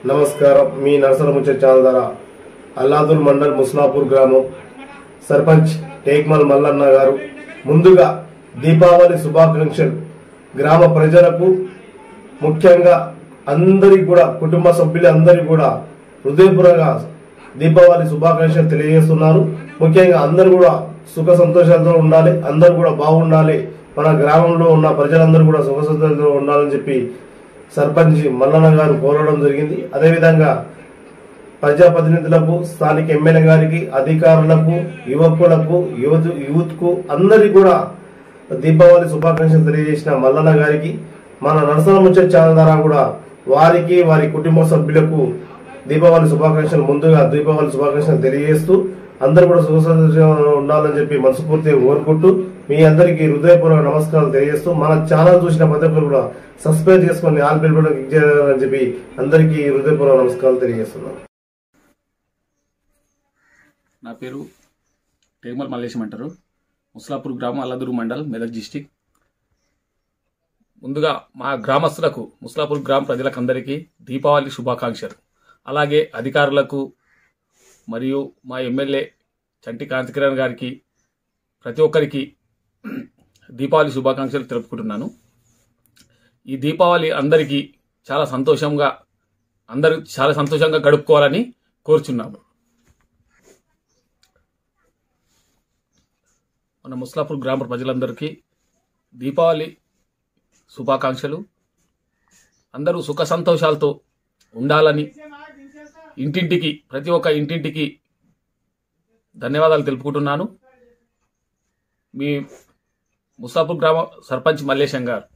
నమస్కారం మీ నరసరముచ్చ ఛానల్ ద్వారా అల్లాదుల్ మండల్ ముస్లాపూర్ గ్రామం సర్పంచ్ టేక్మల్ మల్లన్న గారు ముందుగా దీపావళి శుభాకాంక్షలు గ్రామ ప్రజలకు ముఖ్యంగా అందరికి కూడా కుటుంబ సభ్యులందరికీ కూడా హృదయపూర్వక దీపావళి శుభాకాంక్షలు తెలియజేస్తున్నారు ముఖ్యంగా అందరూ కూడా సుఖ సంతోషాలతో ఉండాలి అందరూ కూడా బాగుండాలి మన గ్రామంలో ఉన్న ప్రజలందరూ కూడా సుఖ సంతోషాలతో ఉండాలని చెప్పి సర్పంచ్ మల్లన్న గారు కోరడం జరిగింది అదేవిధంగా ప్రజాప్రతినిధులకు స్థానిక ఎమ్మెల్యే గారికి అధికారులకు యువకులకు యువత యూత్ కు అందరికి కూడా దీపావళి శుభాకాంక్షలు తెలియజేసిన మల్లన్న గారికి మన నరసన ముచ్చ ఛానల్ ద్వారా కూడా వారికి వారి కుటుంబ సభ్యులకు దీపావళి శుభాకాంక్షలు ముందుగా దీపావళి శుభాకాంక్షలు తెలియజేస్తూ అందరూ కూడా సుఖ సంతోషంగా ఉండాలని చెప్పి మనస్ఫూర్తిగా కోరుకుంటూ మీ అందరికీ హృదయపూర్వక నమస్కారాలు తెలియజేస్తూ మన ఛానల్ చూసిన ప్రతి ఒక్కరు కూడా సబ్స్క్రైబ్ చేసుకొని ఆల్ బెల్ బటన్ క్లిక్ చేయాలని చెప్పి అందరికీ హృదయపూర్వక నమస్కారాలు తెలియజేస్తున్నాను నా పేరు టేమల్ మల్లేశం అంటారు ముస్లాపూర్ గ్రామం అల్లదూరు మండల్ మెదక్ డిస్టిక్ ముందుగా మా గ్రామస్తులకు ముస్లాపూర్ గ్రామ ప్రజలకు అందరికీ దీపావళి శుభాకాంక్షలు అలాగే అధికారులకు మరియు మా ఎమ్మెల్యే చంటి కాంతికిరణ్ గారికి ప్రతి ఒక్కరికి దీపావళి శుభాకాంక్షలు తెలుపుకుంటున్నాను ఈ దీపావళి అందరికీ చాలా సంతోషంగా అందరూ చాలా సంతోషంగా గడుపుకోవాలని కోరుచున్నాము మన ముస్లాపూర్ గ్రామ ప్రజలందరికీ దీపావళి శుభాకాంక్షలు అందరూ సుఖ సంతోషాలతో ఉండాలని ఇంటింటికి ప్రతి ఒక్క ఇంటింటికి ధన్యవాదాలు తెలుపుకుంటున్నాను మీ ముస్లాపూర్ గ్రామ సర్పంచ్ మల్లేశం గారు